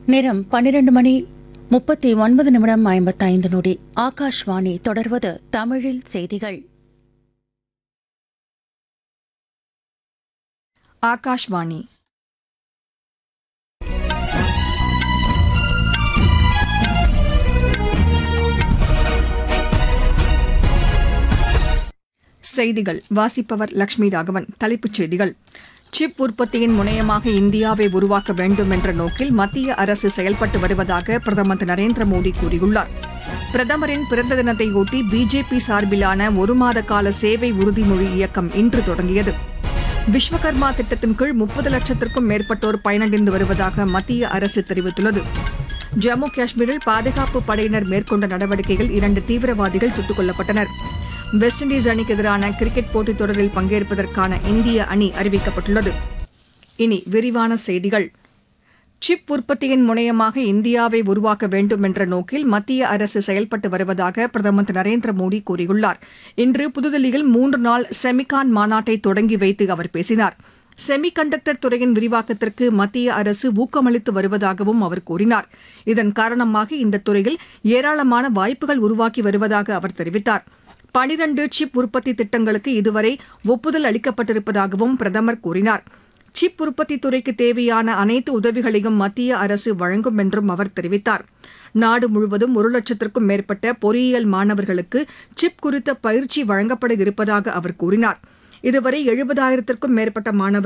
நேரம் பன்னிரண்டு மணி முப்பத்தி ஒன்பது நிமிடம் ஐம்பத்தைந்து நொடி ஆகாஷ்வாணி தொடர்வது தமிழில் செய்திகள் ஆகாஷ்வாணி செய்திகள் வாசிப்பவர் லட்சுமி ராகவன் தலைப்புச் செய்திகள் சிப் உற்பத்தியின் முனையமாக இந்தியாவை உருவாக்க வேண்டும் என்ற நோக்கில் மத்திய அரசு செயல்பட்டு வருவதாக பிரதமர் திரு நரேந்திர மோடி கூறியுள்ளார் பிரதமரின் பிறந்த தினத்தையொட்டி பிஜேபி சார்பிலான ஒரு மாத கால சேவை உறுதிமொழி இயக்கம் இன்று தொடங்கியது விஸ்வகர்மா திட்டத்தின் கீழ் முப்பது லட்சத்திற்கும் மேற்பட்டோர் பயனடைந்து வருவதாக மத்திய அரசு தெரிவித்துள்ளது ஜம்மு காஷ்மீரில் பாதுகாப்பு படையினர் மேற்கொண்ட நடவடிக்கையில் இரண்டு தீவிரவாதிகள் சுட்டுக் கொல்லப்பட்டனர் வெஸ்ட் இண்டீஸ் அணிக்கு எதிரான கிரிக்கெட் போட்டித் தொடரில் பங்கேற்பதற்கான இந்திய அணி அறிவிக்கப்பட்டுள்ளது இனி விரிவான செய்திகள் சிப் உற்பத்தியின் முனையமாக இந்தியாவை உருவாக்க வேண்டும் என்ற நோக்கில் மத்திய அரசு செயல்பட்டு வருவதாக பிரதமர் திரு நரேந்திர மோடி கூறியுள்ளார் இன்று புதுதில்லியில் மூன்று நாள் செமிகான் மாநாட்டை தொடங்கி வைத்து அவர் பேசினார் செமி கண்டக்டர் துறையின் விரிவாக்கத்திற்கு மத்திய அரசு ஊக்கமளித்து வருவதாகவும் அவர் கூறினார் இதன் காரணமாக இந்த துறையில் ஏராளமான வாய்ப்புகள் உருவாக்கி வருவதாக அவர் தெரிவித்தார் பனிரண்டு சிப் உற்பத்தி திட்டங்களுக்கு இதுவரை ஒப்புதல் அளிக்கப்பட்டிருப்பதாகவும் பிரதமர் கூறினார் சிப் உற்பத்தி துறைக்கு தேவையான அனைத்து உதவிகளையும் மத்திய அரசு வழங்கும் என்றும் அவர் தெரிவித்தார் நாடு முழுவதும் ஒரு லட்சத்திற்கும் மேற்பட்ட பொறியியல் மாணவர்களுக்கு சிப் குறித்த பயிற்சி வழங்கப்பட இருப்பதாக அவர் கூறினார் இதுவரை எழுபதாயிரத்திற்கும் மேற்பட்ட மாணவர்கள்